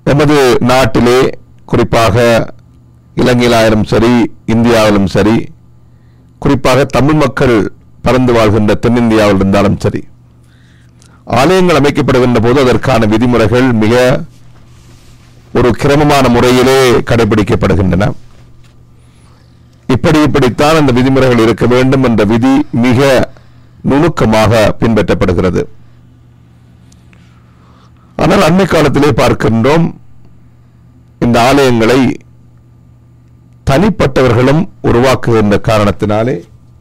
எமது நாட்டிலே குறிப்பாக இலங்கையிலாயிரம் சரி இந்தியாவிலும் சரி குறிப்பாக தமிழ் மக்கள் பறந்து வாழ்கின்ற தென்னிந்தியாவில் இருந்தாலும் சரி ஆலயங்கள் அமைக்கப்படுகின்ற போது அதற்கான விதிமுறைகள் மிக ஒரு கிரமமான முறையிலே கடைபிடிக்கப்படுகின்றன இப்படி இப்படித்தான் அந்த விதிமுறைகள் இருக்க வேண்டும் என்ற விதி மிக நுணுக்கமாக பின்பற்றப்படுகிறது ஆனால் அண்மை காலத்திலே பார்க்கின்றோம் இந்த ஆலயங்களை தனிப்பட்டவர்களும் உருவாக்குகின்ற காரணத்தினாலே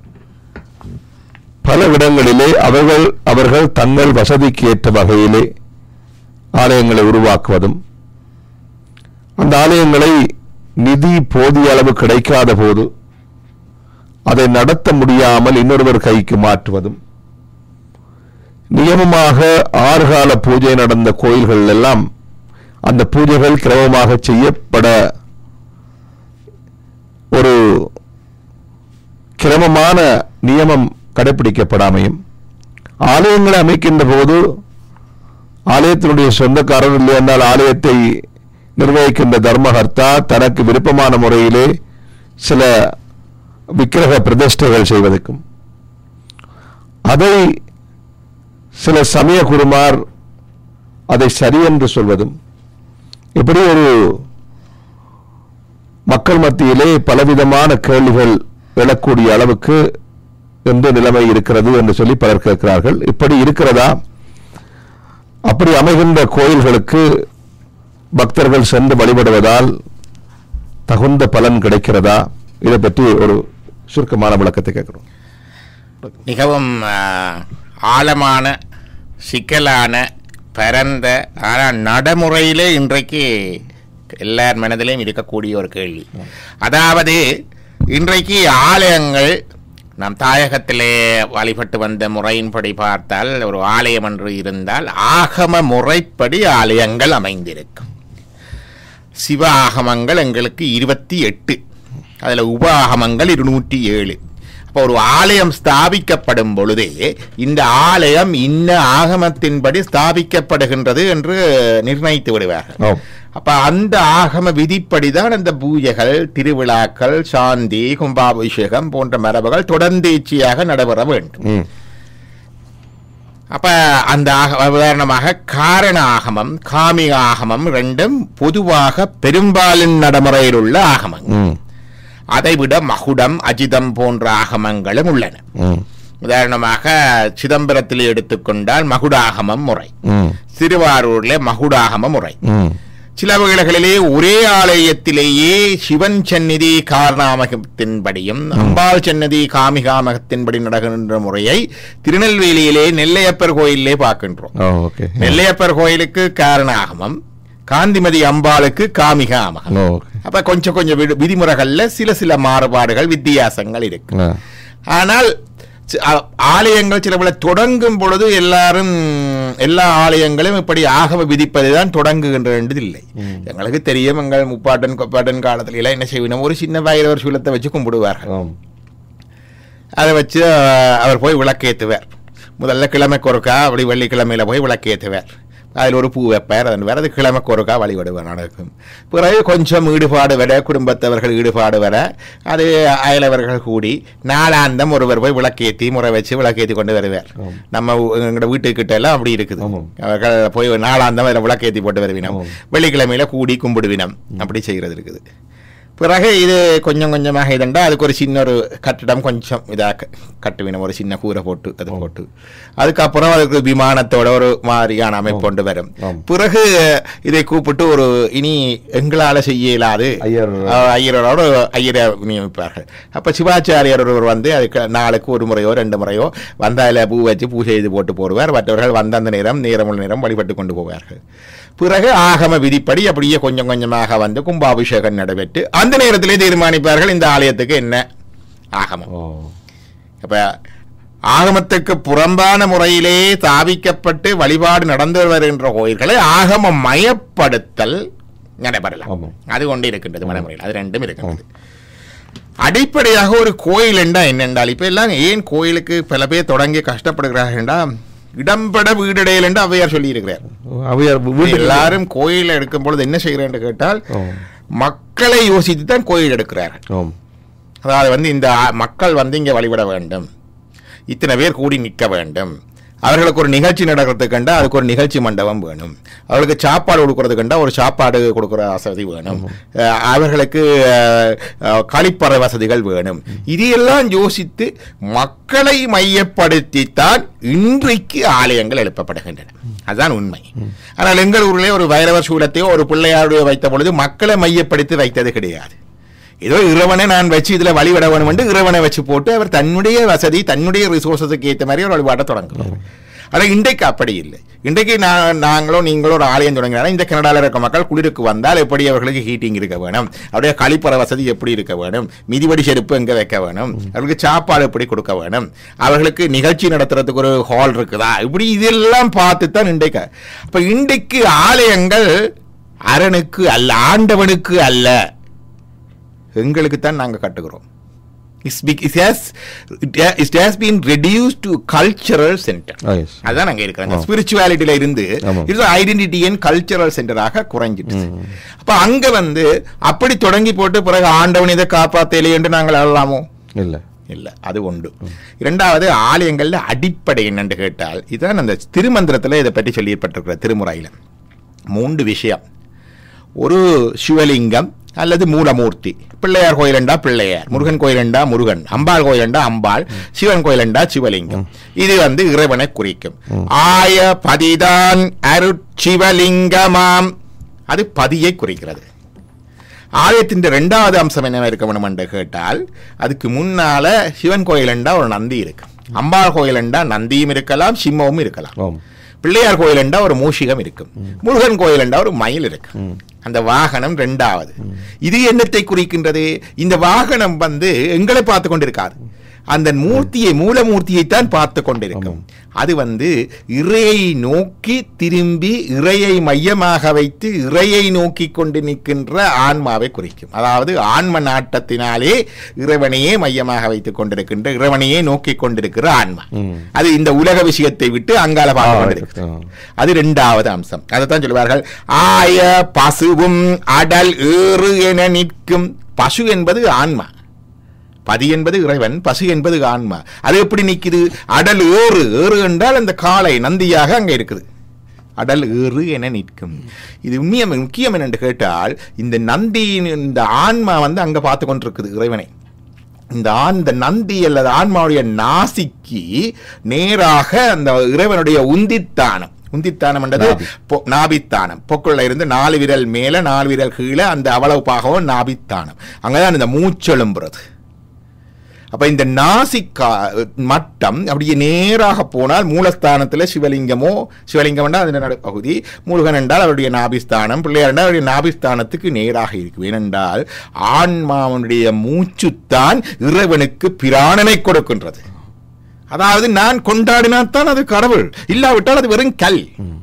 பல இடங்களிலே அவர்கள் அவர்கள் தங்கள் வசதிக்கு ஏற்ற வகையிலே ஆலயங்களை உருவாக்குவதும் அந்த ஆலயங்களை நிதி போதிய அளவு கிடைக்காத போது அதை நடத்த முடியாமல் இன்னொருவர் கைக்கு மாற்றுவதும் நியமமாக ஆறுகால பூஜை நடந்த கோயில்கள் எல்லாம் அந்த பூஜைகள் கிரமமாக செய்யப்பட ஒரு கிரமமான நியமம் கடைபிடிக்கப்படாமையும் ஆலயங்களை அமைக்கின்ற போது ஆலயத்தினுடைய சொந்தக்காரர் இல்லை என்றால் ஆலயத்தை நிர்வகிக்கின்ற தர்மகர்த்தா தனக்கு விருப்பமான முறையிலே சில விக்கிரக பிரதிஷ்டைகள் செய்வதற்கும் அதை சில சமய குருமார் அதை சரி என்று சொல்வதும் இப்படி ஒரு மக்கள் மத்தியிலே பலவிதமான கேள்விகள் எழக்கூடிய அளவுக்கு என்று நிலைமை இருக்கிறது என்று சொல்லி பலர் கேட்கிறார்கள் இப்படி இருக்கிறதா அப்படி அமைகின்ற கோயில்களுக்கு பக்தர்கள் சென்று வழிபடுவதால் தகுந்த பலன் கிடைக்கிறதா இதை பற்றி ஒரு சுருக்கமான விளக்கத்தை கேட்கிறோம் மிகவும் ஆ, ஆழமான சிக்கலான பரந்த ஆனால் நடைமுறையிலே இன்றைக்கு எல்லார் மனதிலும் இருக்கக்கூடிய ஒரு கேள்வி அதாவது இன்றைக்கு ஆலயங்கள் நம் தாயகத்திலே வழிபட்டு வந்த முறையின்படி பார்த்தால் ஒரு ஆலயம் என்று இருந்தால் ஆகம முறைப்படி ஆலயங்கள் அமைந்திருக்கும் சிவ ஆகமங்கள் எங்களுக்கு இருபத்தி எட்டு அதில் உப ஆகமங்கள் இருநூற்றி ஏழு அப்போ ஒரு ஆலயம் ஸ்தாபிக்கப்படும் பொழுதே இந்த ஆலயம் இன்ன ஆகமத்தின்படி ஸ்தாபிக்கப்படுகின்றது என்று நிர்ணயித்து விடுவார்கள் ஆம். அப்ப அந்த ஆகம விதிப்படிதான் அந்த பூஜைகள் திருவிழாக்கள் சாந்தி கும்பாபிஷேகம் போன்ற மரபுகள் தொடர்ந்தேச்சியாக நடைபெற வேண்டும் ம். அப்ப அந்த ஆக- உதாரணமாக காரண ஆகமம் காமிக ஆகமம் ரெண்டும் பொதுவாக பெரும்பாலின் நடைமுறையில் உள்ள ஆகமங்கள் ம். அதைவிட மகுடம் அஜிதம் போன்ற ஆகமங்களும் உள்ளன ம். உதாரணமாக சிதம்பரத்தில் எடுத்துக்கொண்டால் மகுடாகமம் முறை ம். திருவாரூரில் மகுடாகம முறை ம். சில வகைகளிலே ஒரே ஆலயத்திலேயே சிவன் சந்நிதி காரணாமகத்தின்படியும் அம்பாள் சன்னதி காமிகாமகத்தின்படி நடக்கின்ற முறையை திருநெல்வேலியிலே நெல்லையப்பர் கோயிலே பார்க்கின்றோம் ஓ, ஓகே நெல்லையப்பர் கோயிலுக்கு காரணாகமம் காந்திமதி அம்பாளுக்கு காமிக ஆமகம் ஓ, ஓகே அப்ப கொஞ்சம் கொஞ்சம் விடு- விதிமுறைகள்ல சில சில மாறுபாடுகள் வித்தியாசங்கள் இருக்கு ஆ. ஆனால் சி- ஆ- ஆலயங்கள் சில பல தொடங்கும் பொழுது எல்லாரும் எல்லா ஆலயங்களும் இப்படி ஆகம விதிப்பதுதான் தொடங்குகின்றது இல்லை எங்களுக்கு தெரியும் எங்கள் முப்பாட்டன் கொப்பாட்டன் காலத்துல எல்லாம் என்ன செய்யணும் ஒரு சின்ன வைரவர் சூலத்தை வச்சு கும்பிடுவார்கள் ஆம். அதை வச்சு அஹ், அவர் போய் விளக்கேற்றுவார் முதல்ல கிழமைக்கு ஒருக்கா அப்படி வெள்ளிக்கிழமையில போய் விளக்கேற்றுவார் அதில் ஒரு பூ வைப்பார் அதன் வேறு அது கிழமைக்கு ஒருக்கா வழிபடுவார் நடக்கும் பிறகு கொஞ்சம் ஈடுபாடு வர குடும்பத்தவர்கள் ஈடுபாடு வர அது அயலவர்கள் கூடி நாளாந்தம் ஒருவர் போய் விளக்கேற்றி முறை வச்சு விளக்கேற்றி கொண்டு வருவார் நம்ம ஊ- எங்களோட வீட்டுக்கிட்ட எல்லாம் அப்படி இருக்குது ஆமாம். அவர்கள் போய் நாளாந்தம் அதில் விளக்கேற்றி போட்டு வருவினம் ஆமாம். வெள்ளிக்கிழமையில கூடி கும்பிடுவினம் அப்படி செய்கிறது இருக்குது பிறகு இது கொஞ்சம் கொஞ்சமாக இதண்டா அதுக்கு ஒரு சின்ன ஒரு கட்டிடம் கொஞ்சம் இதாக கட்டுவினம் ஒரு சின்ன கூரை போட்டு அது போட்டு அதுக்கப்புறம் அதுக்கு விமானத்தோட ஒரு மாதிரியான அமைப்பு கொண்டு வரும் ஆம். பிறகு இதை கூப்பிட்டு ஒரு இனி எங்களால செய்ய இயலாது ஐயர் அஹ் ஐயரோட ஐயரை நியமிப்பார்கள் அப்ப சிவாச்சாரியர் ஒருவர் வந்து அதுக்கு நாளுக்கு ஒரு முறையோ ரெண்டு முறையோ வந்த அதில் பூ வச்சு பூஜை செய்து போட்டு போடுவார் மற்றவர்கள் வந்த அந்த நேரம் நேரமுள்ள நேரம் வழிபட்டு கொண்டு போவார்கள் பிறகு ஆகம விதிப்படி அப்படியே கொஞ்சம் கொஞ்சமாக வந்து கும்பாபிஷேகம் நடைபெற்று அந்த நேரத்திலே தீர்மானிப்பார்கள் இந்த ஆலயத்துக்கு என்ன ஆகமம் ஓ அப்ப ஆகமத்துக்கு புறம்பான முறையிலே தாவிக்கப்பட்டு வழிபாடு நடந்து வருகின்ற கோயில்களை ஆகம மயப்படுத்தல் நடைபெறலாம் ஆமாம். அது கொண்டு இருக்கின்றது மனமுறையில் அது ரெண்டும் இருக்கின்றது அடிப்படையாக ஒரு கோயில் என்றா என்னென்றால் இப்ப எல்லாம் ஏன் கோயிலுக்கு பல பேர் தொடங்கி கஷ்டப்படுகிறார்கள் என்றால் இடம்பட வீடடையல் என்று அவையார் சொல்லி இருக்கிறார் அவையார் வீட்டுக்கு எல்லாரும் கோயில் எடுக்கும் பொழுது என்ன செய்கிறேன் கேட்டால் ஓ. மக்களை யோசித்து தான் கோயில் எடுக்கிறார்கள் ஆம். அதாவது வந்து இந்த ஆ- மக்கள் வந்து இங்கே வழிபட வேண்டும் இத்தனை பேர் கூடி நிற்க வேண்டும் அவர்களுக்கு ஒரு நிகழ்ச்சி நடக்கிறதுக்கு கண்டா அதுக்கு ஒரு நிகழ்ச்சி மண்டபம் வேணும் அவர்களுக்கு சாப்பாடு கொடுக்கறது கண்டா ஒரு சாப்பாடு கொடுக்குற வசதி வேணும் அஹ் அவர்களுக்கு அஹ், அஹ், கழிப்பறை வசதிகள் வேணும் இதையெல்லாம் யோசித்து மக்களை மையப்படுத்தித்தான் இன்றைக்கு ஆலயங்கள் எழுப்பப்படுகின்றன அதுதான் உண்மை ஆனால் எங்கள் ஊரிலே ஒரு வைரவ சூலத்தையோ ஒரு பிள்ளையாருடைய வைத்த பொழுது மக்களை மையப்படுத்தி வைத்தது கிடையாது ஏதோ இறைவனை நான் வச்சு இதுல வழிபட வேணும் என்று இறைவனை வச்சு போட்டு அவர் தன்னுடைய வசதி தன்னுடைய ரிசோர்ஸஸுக்கு ஏற்ற மாதிரி ஒரு வழிபாட்டை தொடங்குவார் ஆனால் இன்றைக்கு அப்படி இல்லை இன்றைக்கு நான் நாங்களோ நீங்களோ ஒரு ஆலயம் தொடங்கினா இந்த கனடாவில் இருக்க மக்கள் குளிருக்கு வந்தால் எப்படி அவர்களுக்கு ஹீட்டிங் இருக்க வேணும் அவருடைய கழிப்பற வசதி எப்படி இருக்க வேணும் மிதிவடி செருப்பு எங்கே வைக்க வேணும் அவர்களுக்கு சாப்பாடு எப்படி கொடுக்க வேணும் அவர்களுக்கு நிகழ்ச்சி நடத்துறதுக்கு ஒரு ஹால் இருக்குதா இப்படி இதெல்லாம் பார்த்து தான் இன்றைக்கு அப்போ இன்றைக்கு ஆலயங்கள் அரணுக்கு அல்ல ஆண்டவனுக்கு அல்ல எங்களுக்கு தான் நாங்கள் கட்டுகிறோம் It's be- it has it has been reduced to cultural center Ah, yes. அதான் அங்க இருக்கிறாங்க ஸ்பிரிச்சுவாலிட்டியில இருந்து ஆமா. இது ஐடென்டிட்டி அண்ட் கல்ச்சரல் சென்டராக குறைஞ்சிட்டு அப்ப அங்க வந்து அப்படி தொடங்கி போட்டு பிறகு ஆண்டவன் இதை காப்பாத்தலையே என்று நாங்கள் அழலாமோ இல்ல இல்ல அது உண்டு இரண்டாவது ஆலயங்கள்ல அடிப்படை என்னன்னு கேட்டால் இதுதான் அந்த திருமந்திரத்துல இதை பற்றி சொல்லியிருப்பட்டிருக்கிற திருமுறையில மூன்று விஷயம் ஒரு சிவலிங்கம் அல்லது மூலமூர்த்தி பிள்ளையார் கோயிலண்டா பிள்ளையார் முருகன் கோயிலண்டா முருகன் அம்பாள் கோயிலண்டா அம்பாள் சிவன் கோயிலண்டா சிவலிங்கம் இது வந்து இறைவனை குறிக்கும் ஆய பதிதான் அருட்சிவலிங்கமாம் அது பதியை குறிக்கிறது ஆலயத்தின் ரெண்டாவது அம்சம் என்ன இருக்க வேணும் என்று கேட்டால் அதுக்கு முன்னால சிவன் கோயிலண்டா ஒரு நந்தி இருக்கு அம்பாள் கோயிலண்டா நந்தியும் இருக்கலாம் சிம்மமும் இருக்கலாம் ஆம் பிள்ளையார் கோயிலண்டா ஒரு மூஷிகம் இருக்கும் முருகன் கோயிலண்டா ஒரு மயில் இருக்கு அந்த வாகனம் ரெண்டாவது இது என்னத்தை குறிக்கின்றது இந்த வாகனம் வந்து எங்களை பார்த்து கொண்டிருக்காது அந்த மூர்த்தியை மூலமூர்த்தியை தான் பார்த்து கொண்டிருக்கும் அது வந்து இறையை நோக்கி திரும்பி இறையை மையமாக வைத்து இறையை நோக்கி கொண்டு நிற்கின்ற ஆன்மாவை குறிக்கும் அதாவது ஆன்ம நாட்டத்தினாலே இறைவனையே மையமாக வைத்துக் கொண்டிருக்கின்ற இறைவனையே நோக்கி கொண்டிருக்கிற ஆன்மா அது இந்த உலக விஷயத்தை விட்டு அங்கால பார்த்து ஆ, கொண்டிருக்கு ஆ. அது இரண்டாவது அம்சம் அதைத்தான் சொல்லுவார்கள் ஆய பசுவும் அடல் ஏறு என நிற்கும் பசு என்பது ஆன்மா பதி என்பது இறைவன் பசு என்பது ஆன்மா அது எப்படி நிக்குது அடல் ஏறு ஏறு என்றால் அந்த காளை நந்தியாக அங்க இருக்குது அடல் ஏறு என நிற்கும் இது உண்மையம் முக்கியம் என்னென்று கேட்டால் இந்த நந்தியின் இந்த ஆன்மா வந்து அங்க பார்த்து கொண்டிருக்குது இறைவனை இந்த ஆண் இந்த நந்தி அல்லது ஆன்மாவுடைய நாசிக்கு நேராக அந்த இறைவனுடைய உந்தித்தானம் உந்தித்தானம் என்றது நாபி. பொ- நாபித்தானம் பொக்குள்ள இருந்து நாலு விரல் மேல நாலு விரல் கீழே அந்த அவ்வளவு பாகவும் நாபித்தானம் அங்கதான் இந்த மூச்செலும்புறது அப்ப இந்த நாசிக்கா மட்டம் அப்படியே நேராக போனால் மூலஸ்தானத்துல சிவலிங்கமோ சிவலிங்கம் என்றால் அதன் நடு பகுதி முருகன் என்றால் அவருடைய நாபிஸ்தானம் பிள்ளையார் என்றால் அவருடைய நாபிஸ்தானத்துக்கு நேராக இருக்கு ஏனென்றால் ஆன்மாவனுடைய மூச்சுத்தான் இறைவனுக்கு பிராணனை கொடுக்கின்றது அதாவது நான் கொண்டாடினால்தான் அது கடவுள் இல்லாவிட்டால் அது வெறும் கல்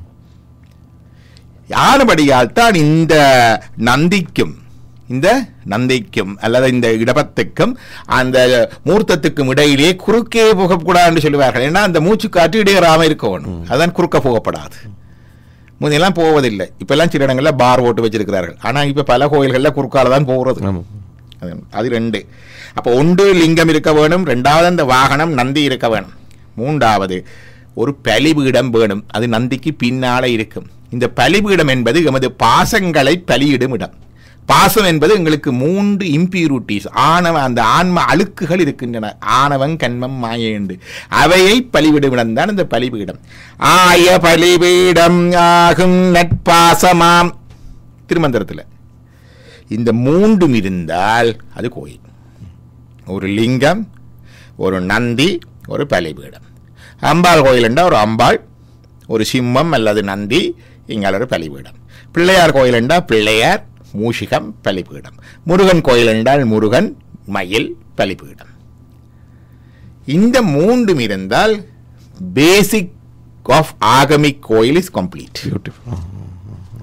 யானபடியால் தான் இந்த நந்திக்கும் இந்த நந்திக்கும் அல்லது இந்த இடபத்துக்கும் அந்த மூர்த்தத்துக்கும் இடையிலே குறுக்கே போகக்கூடாதுன்னு சொல்லுவார்கள் ஏன்னா அந்த மூச்சு காற்று இடையறாம இருக்கணும் அதான் குறுக்க போகப்படாது முன்னெல்லாம் போவதில்லை இப்பெல்லாம் சில இடங்கள்ல பார் ஓட்டு வச்சிருக்கிறார்கள் ஆனா இப்ப பல கோயில்கள்ல குறுக்கால தான் போகிறது ஆமாம் அது அது ரெண்டு அப்போ ஒன்று லிங்கம் இருக்க வேணும் ரெண்டாவது அந்த வாகனம் நந்தி இருக்க வேணும் மூன்றாவது ஒரு பலிபீடம் வேணும் அது நந்திக்கு பின்னால இருக்கும் இந்த பலிபீடம் என்பது எமது பாசங்களை பலியிடும் இடம் பாசம் என்பது எங்களுக்கு மூன்று இம்பியூரிட்டிஸ் ஆணவ அந்த ஆன்ம அழுக்குகள் இருக்கின்றன ஆணவம் கண்மம் மாயேண்டு அவையை பலிவிடும் இடம் தான் இந்த பலிபீடம் ஆய பலிபீடம் ஆகும் நட்பாசமாம் திருமந்திரத்தில் இந்த மூன்றும் இருந்தால் அது கோயில் ஒரு லிங்கம் ஒரு நந்தி ஒரு பலிபீடம் அம்பாள் கோயில் என்றால் ஒரு அம்பாள் ஒரு சிம்மம் அல்லது நந்தி இங்கால ஒரு பலிபீடம் பிள்ளையார் கோயில் என்றால் பிள்ளையார் மூஷிகம் பலிபீடம் முருகன் கோயில் என்றால் முருகன் மயில் பலிபீடம் இந்த மூன்றும் இருந்தால் பேசிக் ஆஃப் ஆகமிக் கோயில் is complete beautiful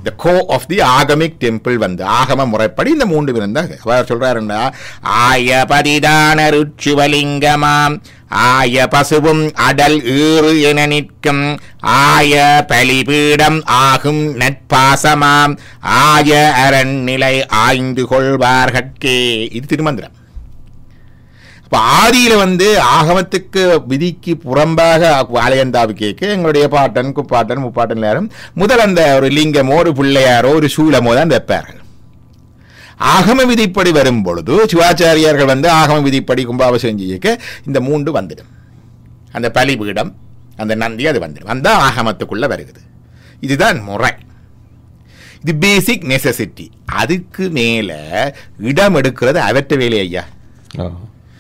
the core of the Agamic temple வந்து ஆகம முறைப்படி இந்த மூன்று இருந்தாங்க அவர் சொல்றாருன்னா ஆய பதிதான ருச்சிவலிங்கமாம் ஆய பசுவும் அடல் ஈறு என நிற்கும் ஆய பலிபீடம் ஆகும் நட்பாசமாம் ஆய அரண்நிலை ஆய்ந்து கொள்வார்கட்கே இது திருமந்திரம் அப்போ ஆதியில் வந்து ஆகமத்துக்கு விதிக்கு புறம்பாக ஆலயந்தாவு கேட்க எங்களுடைய பாட்டன் குப்பாட்டன் முப்பாட்டன் எல்லாரும் முதல் அந்த ஒரு லிங்கமோ ஒரு பிள்ளையாரோ ஒரு சூலமோ தான் வைப்பார்கள் ஆகம விதிப்படி வரும் பொழுது சிவாச்சாரியார்கள் வந்து ஆகம விதிப்படி கும்பாபிஷேகம் செய்ய இந்த மூன்று வந்துடும் அந்த பலிபீடம் அந்த நந்தி அது வந்துடும் அந்த ஆகமத்துக்குள்ள வருகிறது இதுதான் முறை இது பேசிக் நெசசிட்டி அதுக்கு மேல இடம் எடுக்கிறது அவற்ற வேலை ஐயா ஆ.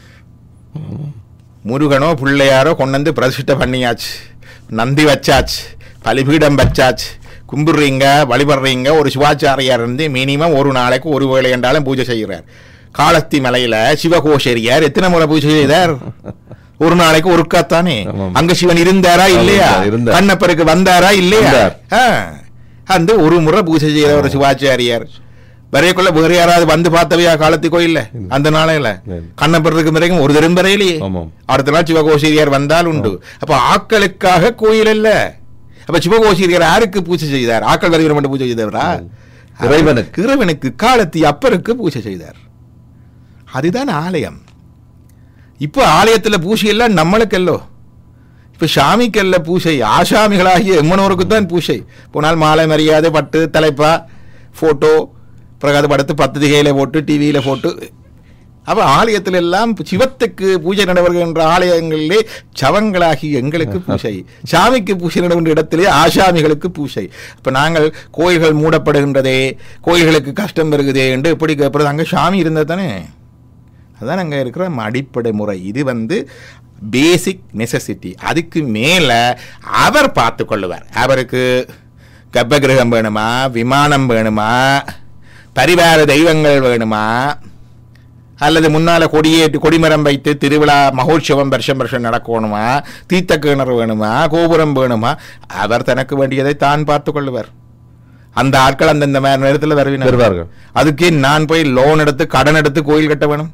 முருகனோ பிள்ளையாரோ கொண்டு வந்து பிரதிஷ்டை பண்ணியாச்சு நந்தி வச்சாச்சு பலிபீடம் வச்சாச்சு கும்பிடுறீங்க வழிபடுறீங்க ஒரு சிவாச்சாரியார் இருந்து மினிமம் ஒரு நாளைக்கு ஒரு வேளை என்றாலும் பூஜை செய்கிறார் காலத்தி மலையில சிவகோஷரியார் எத்தனை முறை பூஜை செய்தார் ஒரு நாளைக்கு ஒருக்காத்தானே ஆமாம். அங்க சிவன் இருந்தாரா இல்லையா இருந்தார், இருந்தார். கண்ணப்பருக்கு வந்தாரா இல்லையா வந்தார். ஆ. அந்த ஒரு முறை பூஜை செய்யற ஒரு சிவாச்சாரியார் வரையக்குள்ள வேற யாராவது வந்து பார்த்தவையா காலத்து கோயில்ல அந்த நாளையில இல்லை. கண்ணப்பருக்கு வரைக்கும் ஒரு தரம் வரையிலேயே ஆமாம். அடுத்த நாள் சிவகோசிரியர் வந்தால் உண்டு அப்ப ஆக்களுக்காக கோயில் இல்ல அப்ப சிவகோசிரியர் யாருக்கு பூஜை செய்தார் ஆக்கள் வருகிற மட்டும் பூஜை செய்தவரா இறைவனுக்கு. இறைவனுக்கு காலத்தி அப்பருக்கு பூஜை செய்தார் அதுதான் ஆலயம் இப்போ ஆலயத்துல பூஜை எல்லாம் நம்மளுக்கல்லோ இப்ப சாமிக்கல்ல பூஜை ஆசாமிகளாகிய எம்மனோருக்கு தான் பூஜை போனால் மாலை மரியாதை பட்டு தலைப்பா போட்டோ பிறகு அது படுத்து பத்து திகையில போட்டு டிவியில போட்டு அப்ப ஆலயத்துல எல்லாம் சிவத்துக்கு பூஜை நடைபெறுகின்ற ஆலயங்களிலே சவங்களாகி எங்களுக்கு பூஜை சாமிக்கு பூஜை நடைபெறுகின்ற இடத்திலே ஆசாமிகளுக்கு பூஜை அப்ப நாங்கள் கோயில்கள் மூடப்படுகின்றதே கோயில்களுக்கு கஷ்டம் வருகுதே என்று எப்படி கேட்பது அங்க சாமி இருந்தது தானே அதான் அங்கே இருக்கிற நம்ம அடிப்படை முறை இது வந்து பேசிக் நெசசிட்டி அதுக்கு மேலே அவர் பார்த்து கொள்ளுவார் அவருக்கு கர்ப்பகிரகம் வேணுமா விமானம் வேணுமா பரிவார தெய்வங்கள் வேணுமா அல்லது முன்னால கொடியேற்றி கொடிமரம் வைத்து திருவிழா மகோற்சவம் வருஷம் வருஷம் நடக்கணுமா தீர்த்த கிணறு வேணுமா கோபுரம் வேணுமா அவர் தனக்கு வேண்டியதை தான் பார்த்து கொள்ளுவார் அந்த ஆட்கள் அந்தந்த மே- நேரத்தில் வருவினர் வருவார்கள். அதுக்கு நான் போய் லோன் எடுத்து கடன் எடுத்து கோயில் கட்ட வேணும்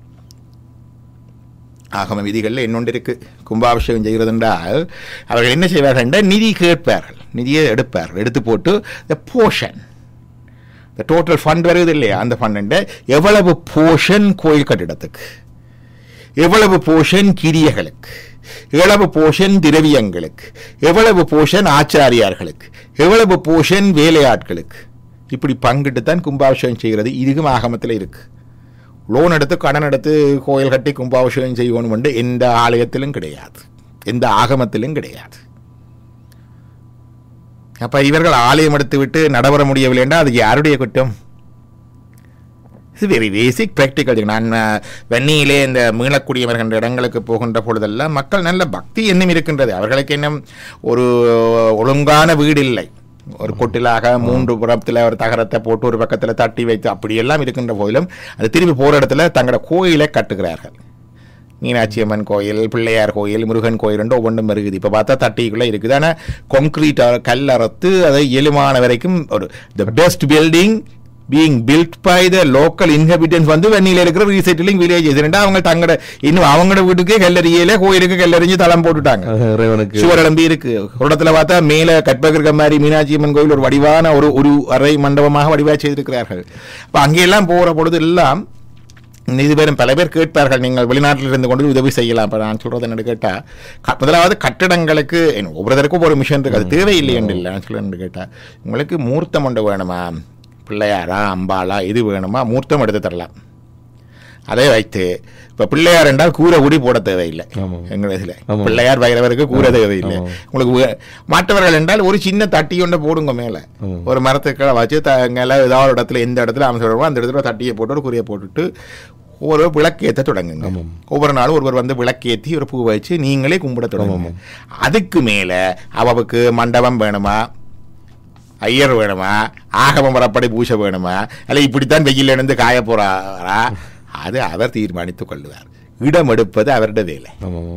ஆகம விதிகளில் இன்னொன்று இருக்கு கும்பாபிஷேகம் செய்கிறது என்றால் அவர்கள் என்ன செய்வார்கள் என்றால் நிதி கேட்பார்கள் நிதியை எடுப்பார்கள் எடுத்து போட்டு த போர்ஷன் இந்த டோட்டல் ஃபண்ட் வருது இல்லையா அந்த ஃபண்ட் எவ்வளவு போர்ஷன் கோயில் கட்டிடத்துக்கு எவ்வளவு போர்ஷன் கிரியைகளுக்கு எவ்வளவு போர்ஷன் திரவியங்களுக்கு எவ்வளவு போர்ஷன் ஆச்சாரியார்களுக்கு எவ்வளவு போர்ஷன் வேலையாட்களுக்கு இப்படி பங்கிட்டு தான் கும்பாபிஷேகம் செய்கிறது இதுக்கும் ஆகமத்தில் இருக்கு லோன் எடுத்து கடன் எடுத்து கோயில் கட்டி கும்பாபிஷேகம் செய்யணும் என்று எந்த ஆலயத்திலும் கிடையாது எந்த ஆகமத்திலும் கிடையாது அப்ப இவர்கள் ஆலயம் எடுத்து விட்டு நடைபெற முடியவில்லை என்றால் அது யாருடைய குற்றம் இது வெரி பேசிக் ப்ராக்டிக்கல் நான் அஹ், வெண்ணியிலே இந்த மீளக்கூடியவர்கள் இடங்களுக்கு போகின்ற பொழுதெல்லாம் மக்கள் நல்ல பக்தி எண்ணம் இருக்கின்றது அவர்களுக்கு இன்னும் ஒரு ஒழுங்கான வீடு இல்லை ஒரு கொட்டிலாக மூன்று புறத்தில் ஒரு தகரத்தை போட்டு ஒரு பக்கத்தில் தட்டி வைத்து அப்படியெல்லாம் இருக்கின்ற போதிலும் அது திரும்பி போகிற இடத்துல தங்களோட கோயிலை கட்டுகிறார்கள் மீனாட்சி அம்மன் கோயில் பிள்ளையார் கோயில் முருகன் கோயில் ரெண்டு ஒவ்வொன்றும் இருக்குது இப்போ பார்த்தா தட்டிக்குள்ளே இருக்குது ஆனால் கான்கிரீட் கல் அறுத்து அதை இயலுமான வரைக்கும் ஒரு the best building being built by the local inhabitants வந்து வெண்ணில இருக்கிற ரீசெட்டிலிங் வில்லேஜஸ் ரெண்டா அவங்க தங்கட இன்னும் அவங்களோட வீட்டுக்கே கல்லறியல கோயிலுக்கு கல்லறிஞ்சு தளம் போட்டுட்டாங்க அது இறைவனுக்கு சுவர் எழும்பி இருக்கு ஒரு இடத்துல பார்த்தா மேல கற்பகிருக்க மாதிரி மீனாட்சி அம்மன் கோயில் ஒரு வடிவான ஒரு ஒரு அறை மண்டபமாக வடிவா செய்திருக்கிறார்கள் அப்ப அங்கெல்லாம் போற பொழுது எல்லாம் இது பேரும் பல பேர் கேட்பார்கள் நீங்கள் வெளிநாட்டில் இருந்து கொண்டு உதவி செய்யலாம் இப்போ நான் சொல்றது என்ன கேட்டா க- முதலாவது கட்டடங்களுக்கு என்ன, ஒவ்வொருத்தருக்கும் ஒரு மிஷன் இருக்கு அது தேவையில்லை என்று இல்லை நான் சொல்ல கேட்டா உங்களுக்கு மூர்த்தம் ஒன்று வேணுமா பிள்ளையாரா அம்பாளா இது வேணுமா மூர்த்தம் எடுத்து தரலாம் அதை வைத்து இப்போ பிள்ளையார் என்றால் கூரை உடி போட தேவையில்லை ஆமாம். எங்கள் இதில் ஆமாம். பிள்ளையார் வைரவருக்கு கூரை தேவையில்லை ஆமாம். உங்களுக்கு வே- மாற்றவர்கள் என்றால் ஒரு சின்ன தட்டி ஒன்றை போடுங்க மேலே ஆமாம். ஒரு மரத்துக்கு வச்சு தங்கல ஏதாவது ஒரு இடத்துல எந்த இடத்துல அமைச்சிடுவோம் அந்த இடத்துல ஒரு தட்டியை போட்டு ஒரு குறியை போட்டுட்டு ஒரு விளக்கேற்ற தொடங்குங்க ஆமாம். ஒவ்வொரு நாளும் ஒருவர் வந்து விளக்கேற்றி ஒரு பூ வச்சு நீங்களே கும்பிட தொடங்குங்க அதுக்கு மேலே அவவுக்கு மண்டபம் வேணுமா ஐயர் வேணுமா ஆகம முறைப்படி பூஜை வேணுமா அல்ல இப்படித்தான் வெயில் இருந்து காய போறாரா அது அவர் தீர்மானித்துக் கொள்ளுவார் இடம் எடுப்பது அவருடைய வேலை ஆமாம், ஆமாம்.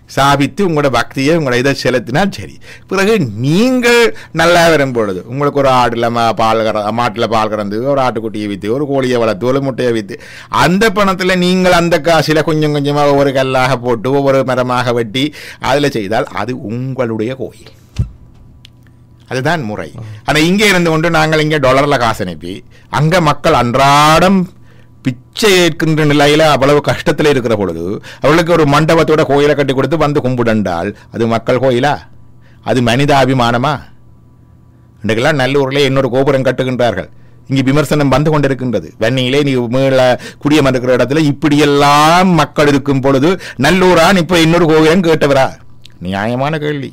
சாபித்து உங்களோட பக்தியை உங்களோட இதை செலுத்தினால் சரி பிறகு நீங்கள் நல்லா வரும் பொழுது உங்களுக்கு ஒரு ஆடில் பால் கற மாட்டில் பால் கறந்து ஒரு ஆட்டுக்குட்டியை விற்று ஒரு கோழியை வளர்த்து ஒரு முட்டையை விற்று அந்த பணத்தில் நீங்கள் அந்த காசில் கொஞ்சம் கொஞ்சமாக ஒவ்வொரு கல்லாக போட்டு ஒவ்வொரு மரமாக வெட்டி அதில் செய்தால் அது உங்களுடைய கோயில் அதுதான் முறை ஆனால் இங்கே இருந்து கொண்டு நாங்கள் இங்கே டாலரில் காசு அனுப்பி அங்கே மக்கள் அன்றாடம் பிச்சை ஏற்கின்ற நிலையில அவ்வளவு கஷ்டத்தில் இருக்கிற பொழுது அவர்களுக்கு ஒரு மண்டபத்தோட கோயிலை கட்டி கொடுத்து வந்து கும்பிடண்டால் அது மக்கள் கோயிலா அது மனிதாபிமானமா இன்றைக்கெல்லாம் நல்லூரில் இன்னொரு கோபுரம் கட்டுகின்றார்கள் இங்கு விமர்சனம் வந்து கொண்டிருக்கின்றது வன்னியிலே நீ மேல குடியம் இருக்கிற இடத்துல இப்படியெல்லாம் மக்கள் இருக்கும் பொழுது நல்லூரான் இப்ப இன்னொரு கோபுரம் கேட்டவரா நியாயமான கேள்வி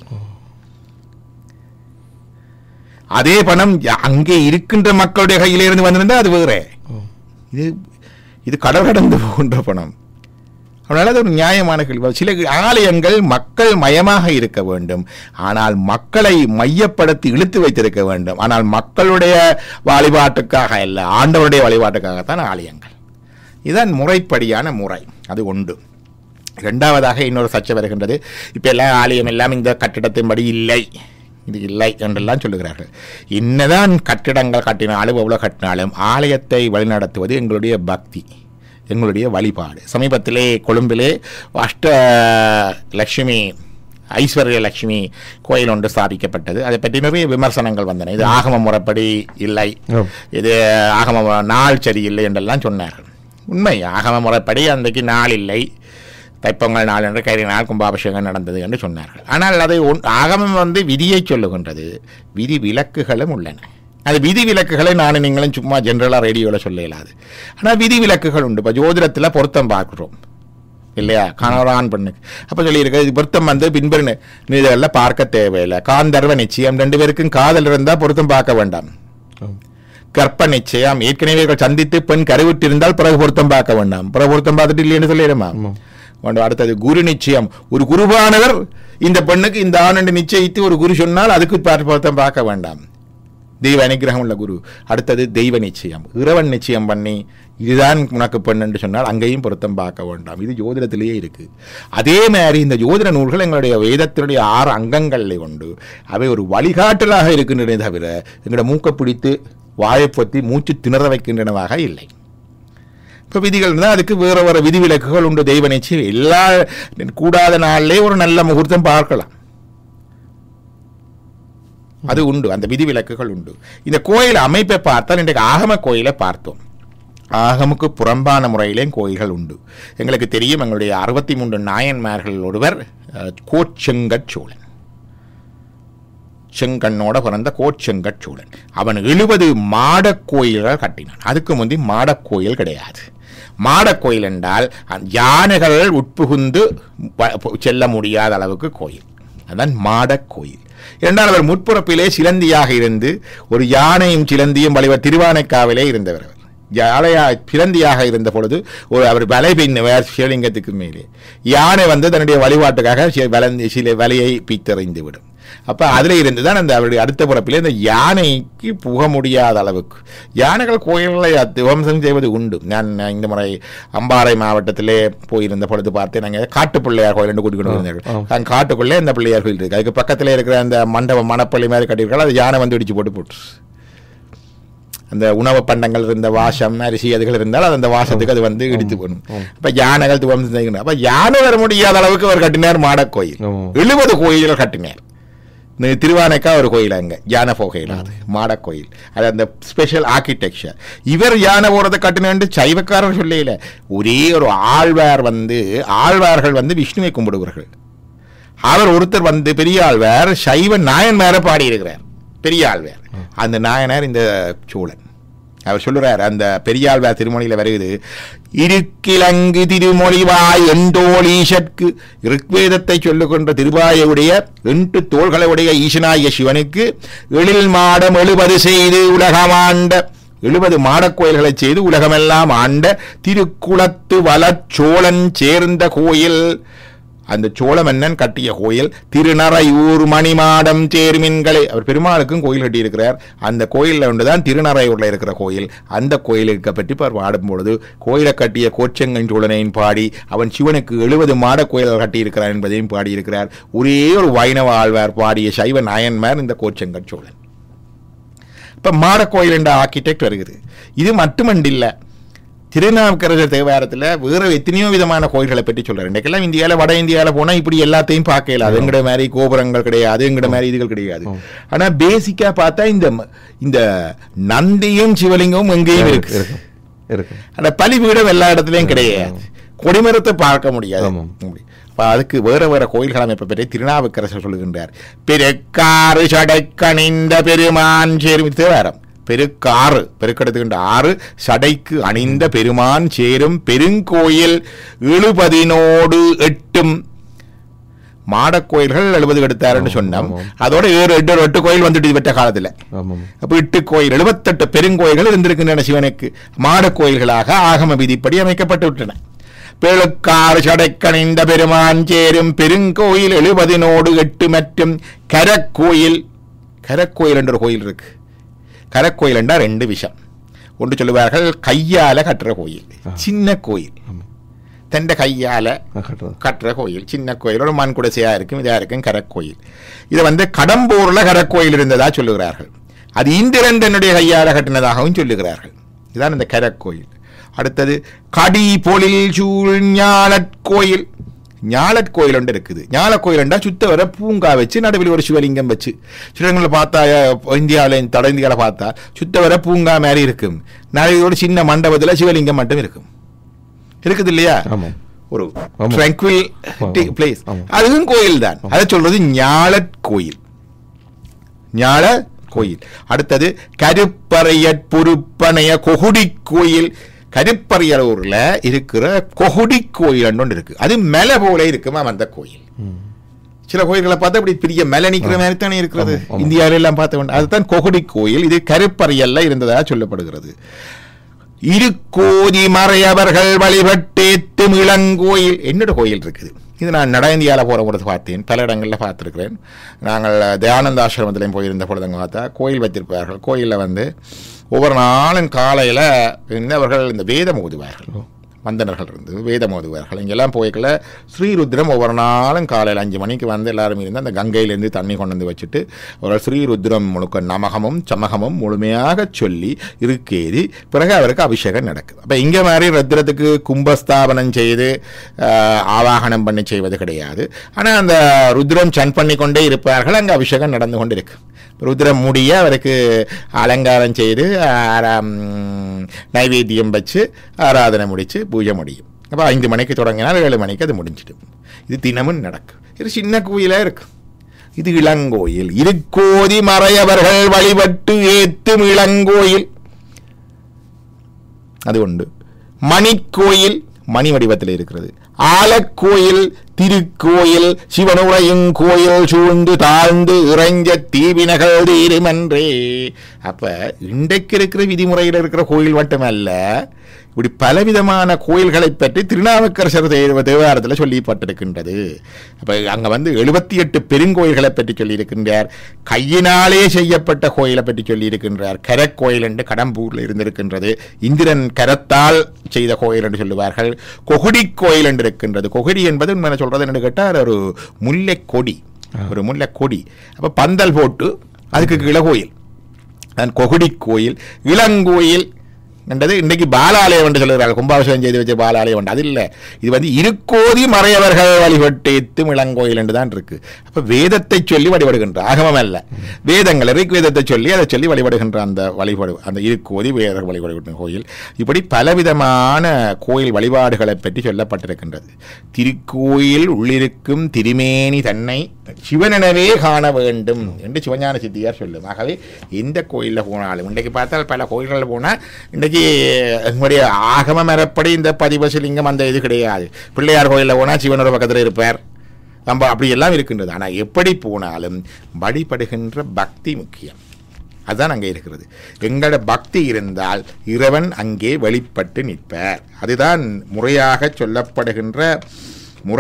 அதே பணம் ய- அங்கே இருக்கின்ற மக்களுடைய கையில இருந்து வந்திருந்தா அது வேற இது இது கடல் கடந்து போகின்ற பணம் அதனால அது ஒரு நியாயமான கேள்வி சில ஆலயங்கள் மக்கள் மயமாக இருக்க வேண்டும் ஆனால் மக்களை மையப்படுத்தி இழுத்து வைத்திருக்க வேண்டும் ஆனால் மக்களுடைய வழிபாட்டுக்காக அல்ல ஆண்டவருடைய வழிபாட்டுக்காகத்தான் ஆலயங்கள் இதுதான் முறைப்படியான முறை அது உண்டு இரண்டாவதாக இன்னொரு சர்ச்சை வருகின்றது இப்போ எல்லாம் ஆலயம் எல்லாம் இந்த கட்டிடத்தின்படி இல்லை இது இல்லை என்றெல்லாம் சொல்லுகிறார்கள் என்னதான் கட்டிடங்கள் கட்டினாலும் எவ்வளோ கட்டினாலும் ஆலயத்தை வழிநடத்துவது எங்களுடைய பக்தி எங்களுடைய வழிபாடு சமீபத்திலே கொழும்பிலே அஷ்ட லட்சுமி ஐஸ்வர்ய லட்சுமி கோயில் ஒன்று ஸ்தாபிக்கப்பட்டது அதை பற்றி நிறைய விமர்சனங்கள் வந்தன இது ஆகம முறைப்படி இல்லை ஆம். இது ஆகம மு- நாள் சரியில்லை என்றெல்லாம் சொன்னார்கள் உண்மை ஆகம முறைப்படி அன்றைக்கு நாள் இல்லை தைப்பொங்கல் நாள் என்று கரி நாள் கும்பாபிஷேகம் நடந்தது என்று சொன்னார்கள் ஆனால் அதை ஒன்- ஆகமம் வந்து விதியை சொல்லுகின்றது விதி விலக்குகளும் உள்ளன அது விதி விலக்குகளை நானும் நீங்களும் சும்மா ஜென்ரலாக ரேடியோவில் சொல்ல இயலாது ஆனால் விதி விலக்குகள் உண்டு இப்போ ஜோதிடத்தில் பொருத்தம் பார்க்குறோம் இல்லையா கணவரான் பெண்ணுக்கு அப்போ சொல்லியிருக்கு இது பொருத்தம் வந்து பின்பறு இதெல்லாம் பார்க்க தேவையில்லை காந்தர்வ நிச்சயம் ரெண்டு பேருக்கும் காதல் இருந்தால் பொருத்தம் பார்க்க வேண்டாம் கற்ப நிச்சயம் ஏற்கனவே இவர்கள் சந்தித்து பெண் கருவிட்டிருந்தால் பிறகு பொருத்தம் பார்க்க வேண்டாம் பிறகு பொருத்தம் பார்த்துட்டு இல்லைன்னு சொல்லிடுமா ஒன்று அடுத்தது குரு நிச்சயம் ஒரு குருவானவர் இந்த பெண்ணுக்கு இந்த ஆண்டு நிச்சயித்து ஒரு குரு சொன்னால் அதுக்கு பார்த்து பொருத்தம் பார்க்க வேண்டாம் தெய்வ அனுகிரகம் உள்ள குரு அடுத்தது தெய்வ நிச்சயம் இறைவன் நிச்சயம் பண்ணி இதுதான் உனக்கு பெண் என்று சொன்னால் அங்கேயும் பொருத்தம் பார்க்க வேண்டாம் இது ஜோதிடத்திலேயே இருக்கு அதே மாதிரி இந்த ஜோதிட நூல்கள் எங்களுடைய வேதத்தினுடைய ஆறு அங்கங்களில் கொண்டு அவை ஒரு வழிகாட்டலாக இருக்கின்றன தவிர எங்களோட மூக்கை பிடித்து வாயை பொத்தி மூச்சு திணற வைக்கின்றனவாக இல்லை இப்போ விதிகள் இருந்தால் அதுக்கு வேற வேற விதிவிலக்குகள் உண்டு தெய்வ நிச்சயம் எல்லா கூடாத நாளிலே ஒரு நல்ல முகூர்த்தம் பார்க்கலாம் அது உண்டு அந்த விதிவிலக்குகள் உண்டு இந்த கோயில் அமைப்பை பார்த்தால் இன்றைக்கு ஆகம கோயிலை பார்த்தோம் ஆகமுக்கு புறம்பான முறையிலேயும் கோயில்கள் உண்டு எங்களுக்கு தெரியும் எங்களுடைய அறுபத்தி மூன்று நாயன்மார்கள் ஒருவர் அஹ், கோச்செங்கட் சோழன் செங்கண்ணோட பிறந்த கோச்செங்கட் சோழன் அவன் எழுபது மாடக் கோயில்கள் கட்டினான் அதுக்கு முந்தி மாடக் கோயில் கிடையாது மாடக் கோயில் என்றால் அந்த யானைகள் உட்புகுந்து வ- செல்ல முடியாத அளவுக்கு கோயில் அதான் மாடக் கோயில் இரண்டால் அவர் முற்புறப்பிலே சிலந்தியாக இருந்து ஒரு யானையும் சிலந்தியும் வழிவர் திருவானைக்காவிலே இருந்தவர் அவர் யானையா சிலந்தியாக இருந்த பொழுது ஒரு அவர் வலை பின்னுவார் சிவலிங்கத்துக்கு மேலே யானை வந்து தன்னுடைய வழிபாட்டுக்காக சி- வலந்தி சில வலையை பித்தறிந்து விடும் அப்போ அதில் இருந்து தான் அந்த அவருடைய அடுத்த பிறப்பிலே இந்த யானைக்கு புக முடியாத அளவுக்கு யானைகள் கோயில்களை துவம்சம் செய்வது உண்டு நான் இந்த முறை அம்பாறை மாவட்டத்திலே போயிருந்த பொழுது பார்த்தேன் நாங்கள் காட்டு பிள்ளையார் கோயில் என்று கூட்டிக் கொண்டு வந்தார்கள் அங்கே காட்டுக்குள்ளே இந்த பிள்ளையார் கோயில் இருக்கு அதுக்கு பக்கத்தில் இருக்கிற அந்த மண்டபம் மணப்பள்ளி மாதிரி கட்டியிருக்காங்க அது யானை வந்து இடிச்சு போட்டு போட்டு அந்த உணவு பண்டங்கள் இருந்த வாசம் அரிசி அதுகள் இருந்தால் அது அந்த வாசத்துக்கு அது வந்து இடித்து போடும் அப்ப யானைகள் துவம்சம் செய்யணும் அப்ப யானை வர முடியாத அளவுக்கு அவர் கட்டினார் மாடக் கோயில் ஆமா. எழுபது கோயில்கள் கட்டினார் இந்த திருவானைக்கா ஒரு கோயில் அங்க யானை போகையில் அது மாடக் கோயில் அது அந்த ஸ்பெஷல் ஆர்கிடெக்சர் இவர் யானை போறதை கட்டினு சைவக்காரர் சொல்லல ஒரே ஒரு ஆழ்வார் வந்து ஆழ்வார்கள் வந்து விஷ்ணுவை கும்பிடுவார்கள் அவர் ஒருத்தர் வந்து பெரிய ஆழ்வார் சைவ நாயன்மாரை பாடியிருக்கிறார் பெரிய ஆழ்வார் அந்த நாயனார் இந்த சோழன் அவர் சொல்லுறார் அந்த பெரியாழ்வார் திருமொழியில வருகிறது இருக்கிலங்கு திருமொழிவாய் எண்டோளீஷற்கு ரிக்வேதத்தை சொல்லுகின்ற திருவாயுடைய எட்டு தோள்களை உடைய ஈசனாய சிவனுக்கு எழில் மாடம் எழுபது செய்து உலகமாண்ட எழுபது மாடக் கோயில்களை செய்து உலகமெல்லாம் ஆண்ட திருக்குளத்து வளச்சோழன் சேர்ந்த கோயில் அந்த சோழ மன்னன் கட்டிய கோயில் திருநறையூர் மணிமாடம் சேர்மின்களை அவர் பெருமாளுக்கும் கோயில் கட்டியிருக்கிறார் அந்த கோயிலில் ஒன்றுதான் திருநறையூரில் இருக்கிற கோயில் அந்த கோயிலுக்கு பற்றி அவர் பாடும் பொழுது கோயிலை கட்டிய கோச்செங்கன் சோழனையும் பாடி அவன் சிவனுக்கு எழுபது மாட கோயில்கள் கட்டியிருக்கிறார் என்பதையும் பாடியிருக்கிறார் ஒரே ஒரு வைணவ ஆழ்வார் பாடிய சைவ நாயன்மார் இந்த கோச்செங்கன் சோழன் இப்போ மாடக்கோயில் என்ற ஆர்கிடெக்ட் வருகிறது இது மட்டுமண்டில்லை திருநாவுக்கரசர் தேவாரத்தில் வேறு எத்தனையோ விதமான கோயில்களை பற்றி சொல்கிறார் இன்றைக்கெல்லாம் இந்தியாவில் வட இந்தியாவில் போனால் இப்படி எல்லாத்தையும் பார்க்கல அது எங்கட மாதிரி கோபுரங்கள் கிடையாது எங்கட மாதிரி இதுகள் கிடையாது ஆனால் பேசிக்காக பார்த்தா இந்த ம- இந்த நந்தியும் சிவலிங்கமும் எங்கேயும் இருக்கு இருக்கும் இருக்கும் அந்த பலிபீடம் எல்லா இடத்துலையும் கிடையாது கொடிமரத்தை பார்க்க முடியாது ஆமாம். அப்ப அதுக்கு வேற வேற கோயில்கள் அமைப்பை பற்றி திருநாவுக்கரசர் சொல்லுகின்றார் பெருக்காறு சடைக்கணிந்த பெருமான் சேரும் தேவாரம் பெருக்காறு பெருக்கெடுத்துக்கின்ற ஆறு சடைக்கு அணிந்த பெருமான் சேரும் பெருங்கோயில் எழுபதினோடு எட்டும் மாடக்கோயில்கள் எழுபது எடுத்தாருன்னு சொன்னோம் ஆமாம். அதோட ஏழு எட்டு ஒரு எட்டு கோயில் வந்துட்டு இது பெற்ற காலத்துல ஆமாம் அப்ப எட்டு கோயில் எழுபத்தெட்டு பெருங்கோயில்கள் இருந்திருக்கின்றன சிவனுக்கு மாடக் கோயில்களாக ஆகம விதிப்படி அமைக்கப்பட்டு விட்டன பெழுக்காறு சடைக்கணிந்த பெருமான் சேரும் பெருங்கோயில் எழுபதினோடு எட்டு மற்றும் கரக்கோயில் கரக்கோயில் என்ற ஒரு கோயில் இருக்கு கரக்கோயில் என்றால் ரெண்டு விஷயம் ஒன்று சொல்லுவார்கள் கையால கட்டுற கோயில் சின்ன கோயில் தண்ட கையால நான் கட்டுறது கட்டுற கோயில் சின்ன கோயில் ஒரு மண் குடிசையா இருக்கும் இதா இருக்கும் கரக்கோயில் இதை வந்து கடம்பூர்ல கரக்கோயில் இருந்ததா சொல்லுகிறார்கள் அது இந்திரன் தன்னுடைய கையால கட்டினதாகவும் சொல்லுகிறார்கள் இதான் இந்த கரக்கோயில் அடுத்தது கடி பொழில் சூழ் ஞாலற்கோயில் ஞாலற்கோயில் ஒன்று இருக்குது ஞாலக்கோயில் என்றால் சுத்த வர பூங்கா வச்சு நடுவில் ஒரு சிவலிங்கம் வச்சு சிவலிங்கங்களை பார்த்தா இந்தியாவில் தட இந்தியாவில் பார்த்தா சுத்த வர பூங்கா மாதிரி இருக்கும் நடுவில் ஒரு சின்ன மண்டபத்தில் சிவலிங்கம் மட்டும் இருக்கும் இருக்குது இல்லையா ஆமாம் ஒரு ஆமா. ட்ராங்குவில் ஆமா. பிளேஸ் ஆமா. அதுவும் கோயில் தான் அதை சொல்றது ஞாலட் கோயில் ஞாழ கோயில் அடுத்தது கருப்பறையற் பொறுப்பனைய கொகுடி கோயில் கருப்பறையூர்ல இருக்கிற கொகுடி கோயில் ஒன்று இருக்கு அது மலை போல இருக்குமா அந்த கோயில் சில கோயில்களை பார்த்தா இப்படி பெரிய மலை நிக்கிற மாதிரி தானே இருக்கிறது ஆமா, ஆமா. இந்தியாவில எல்லாம் பார்த்த வேண்டாம் அதுதான் கொகுடி கோயில் இது கருப்பறையல்ல இருந்ததா சொல்லப்படுகிறது இருக்கோதி மறையவர்கள் வழிபட்டேத்தும் இளங்கோயில் என்னோட கோயில் இருக்குது இது நான் நட இந்தியாவில் போகிற பொழுது பார்த்தேன் பல இடங்களில் பார்த்துருக்கிறேன் நாங்கள் தயானந்த ஆசிரமத்திலையும் போயிருந்த பொழுது அங்கே பார்த்தா கோயில் வைத்திருப்பார்கள் கோயிலில் வந்து ஒவ்வொரு நாளும் காலையில் அவர்கள் இந்த வேதம் ஓதுவார்கள் மந்தனர்கள் இருந்து வேதம் ஓதுவார்கள் இங்கெல்லாம் போய்க்கல ஸ்ரீருத்ரம் ஒவ்வொரு நாளும் காலையில் அஞ்சு மணிக்கு வந்து எல்லாரும் இருந்து அந்த கங்கையிலேருந்து தண்ணி கொண்டு வந்து வச்சுட்டு அவர்கள் ஸ்ரீருத்ரம் முழுக்க நமகமும் சமகமும் முழுமையாக சொல்லி இருக்கேறி பிறகு அவருக்கு அபிஷேகம் நடக்குது அப்போ இங்கே மாதிரி ருத்ரத்துக்கு கும்பஸ்தாபனம் செய்து ஆஹ், ஆவாகனம் பண்ணி செய்வது கிடையாது ஆனால் அந்த ருத்ரம் சன் பண்ணி கொண்டே இருப்பார்கள் அங்கே அபிஷேகம் நடந்து கொண்டு இருக்கு ருத்ரம் முடிய அவருக்கு அலங்காரம் செய்து ஆறாம் நைவேத்தியம் வச்சு ஆராதனை முடித்து பூஜை முடியும் அப்போ ஐந்து மணிக்கு தொடங்கினால் ஏழு மணிக்கு அது முடிஞ்சிடும் இது தினமும் நடக்கும் இது சின்ன கோயிலாக இருக்கும் இது இளங்கோயில் இருக்கோதி மறையவர்கள் வழிபட்டு ஏத்தும் இளங்கோயில் அது உண்டு மணிக்கோயில் மணி வடிவத்தில் இருக்கிறது ஆலக்கோயில் திருக்கோயில் சிவனுரையும் கோயில் சூழ்ந்து தாழ்ந்து இறைஞ்ச தீவினகள் தீருமன்றே அப்ப இன்றைக்கு இருக்கிற விதிமுறையில் இருக்கிற கோயில் மட்டுமல்ல இப்படி பலவிதமான கோயில்களை பற்றி திருநாவுக்கரசர் தேவ தேவாரத்தில் சொல்லப்பட்டிருக்கின்றது அப்ப அங்க வந்து எழுபத்தி எட்டு பெருங்கோயில்களை பற்றி சொல்லியிருக்கின்றார் கையினாலே செய்யப்பட்ட கோயிலை பற்றி சொல்லியிருக்கின்றார் கரக்கோயில் என்று கடம்பூர்ல இருந்திருக்கின்றது இந்திரன் கரத்தால் செய்த கோயில் என்று சொல்லுவார்கள் கொகுடி கோயில் என்று இருக்கின்றது கொகுடி என்பது உண்மையான சொல்றது என்று கேட்டால் ஒரு முல்லை கொடி ஒரு முல்லை கொடி அப்ப பந்தல் போட்டு அதுக்கு கீழே கோயில் அதான் கொகுடி கோயில் இளங்கோயில் என்றது இன்றைக்கு பாலாலயம் என்று சொல்லுகிறார்கள் கும்பாபிஷேகம் செய்து வச்ச பாலாலயம் உண்டு அது இல்லை இது வந்து இருக்கோதி மறையவர்கள் வழிபட்டு எத்தும் இளங்கோயில் என்று தான் இருக்கு அப்ப வேதத்தை சொல்லி வழிபடுகின்ற ஆகமம் அல்ல வேதங்கள் ரிக் வேதத்தை சொல்லி அதை சொல்லி வழிபடுகின்ற அந்த வழிபாடு அந்த இருக்கோதி வேதர்கள் வழிபடுகின்ற கோயில் இப்படி பலவிதமான கோயில் வழிபாடுகளை பற்றி சொல்லப்பட்டிருக்கின்றது திருக்கோயில் உள்ளிருக்கும் திருமேனி தன்னை சிவனெனவே காண வேண்டும் என்று சிவஞான சித்தியார் சொல்லும் ஆகவே எந்த கோயிலில் போனாலும் இன்றைக்கு பார்த்தால் பல கோயில்களில் போனால் இன்றைக்கு நம்முடைய ஆகம மரப்படி இந்த பதிவசலிங்கம் அந்த இது கிடையாது பிள்ளையார் கோயிலில் போனால் சிவனோட பக்கத்தில் இருப்பார் நம்ம அப்படி எல்லாம் இருக்கின்றது ஆனால் எப்படி போனாலும் வழிபடுகின்ற பக்தி முக்கியம் அதுதான் அங்கே இருக்கிறது எங்களோட பக்தி இருந்தால் இறைவன் அங்கே வெளிப்பட்டு நிற்பார் அதுதான் முறையாக சொல்லப்படுகின்ற முறை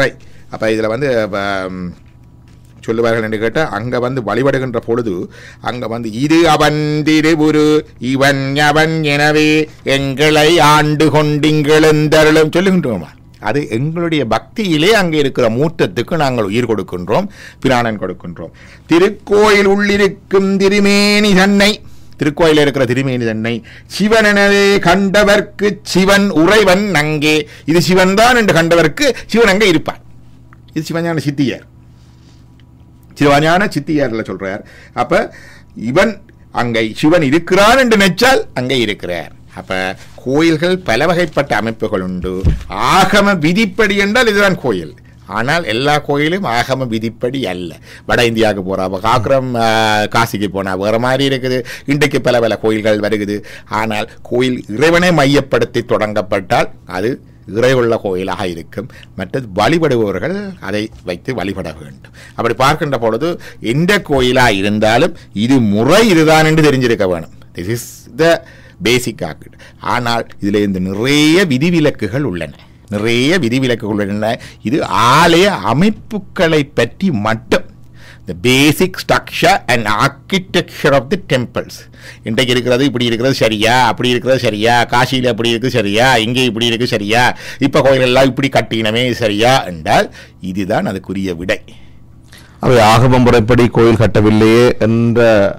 அப்போ இதில் வந்து ப, ம், சொல்லுவார்கள் என்று கேட்டால் அங்கே வந்து வழிபடுகின்ற பொழுது அங்கே வந்து இது அவன் திருவுரு இவன் அவன் எனவே எங்களை ஆண்டு கொண்டிங்களெந்தருளும் சொல்லுகின்றோமா அது எங்களுடைய பக்தியிலே அங்கே இருக்கிற மூத்தத்துக்கு நாங்கள் உயிர் கொடுக்கின்றோம் பிராணன் கொடுக்கின்றோம் திருக்கோயில் உள்ளிருக்கும் திருமேனி தன்னை திருக்கோயிலில் இருக்கிற திருமேனி தன்னை சிவனெனவே கண்டவர்க்கு சிவன் உறைவன் அங்கே இது சிவன் தான் என்று கண்டவர்க்கு சிவன் அங்கே இருப்பார் இது சிவஞான சித்தியார் சிவஞான சித்தியார்ல சொல்றார் அப்ப இவன் அங்கே சிவன் இருக்கிறான் என்று நினைச்சால் அங்கே இருக்கிறார் அப்ப கோயில்கள் பல வகைப்பட்ட அமைப்புகள் உண்டு ஆகம விதிப்படி என்றால் இதுதான் கோயில் ஆனால் எல்லா கோயிலும் ஆகம விதிப்படி அல்ல வட இந்தியாவுக்கு போறா அப்ப காக்குரம் ஆ, காசிக்கு போனா வேற மாதிரி இருக்குது இன்றைக்கு பல பல கோயில்கள் வருகுது ஆனால் கோயில் இறைவனை மையப்படுத்தி தொடங்கப்பட்டால் அது இறைவுள்ள கோயிலாக இருக்கும் மற்றது வழிபடுபவர்கள் அதை வைத்து வழிபட வேண்டும் அப்படி பார்க்கின்ற பொழுது எந்த கோயிலாக இருந்தாலும் இது முறை இதுதான் என்று தெரிஞ்சிருக்க வேணும் திஸ் இஸ் த பேசிக் ஆக்கிட் ஆனால் இதில் இந்த நிறைய விதிவிலக்குகள் உள்ளன நிறைய விதிவிலக்குகள் உள்ளன இது ஆலய அமைப்புகளை பற்றி மட்டும் the basic structure and architecture of the temples இன்றைக்கு இருக்கிறது இப்படி இருக்கிறது சரியா அப்படி இருக்கிறது சரியா காசியில் அப்படி இருக்கு சரியா இங்கே இப்படி இருக்கு சரியா இப்போ கோயிலெல்லாம் இப்படி கட்டினமே சரியா என்றால் இதுதான் அதுக்குரிய விடை அவை ஆகம முறைப்படி கோயில் கட்டவில்லையே என்ற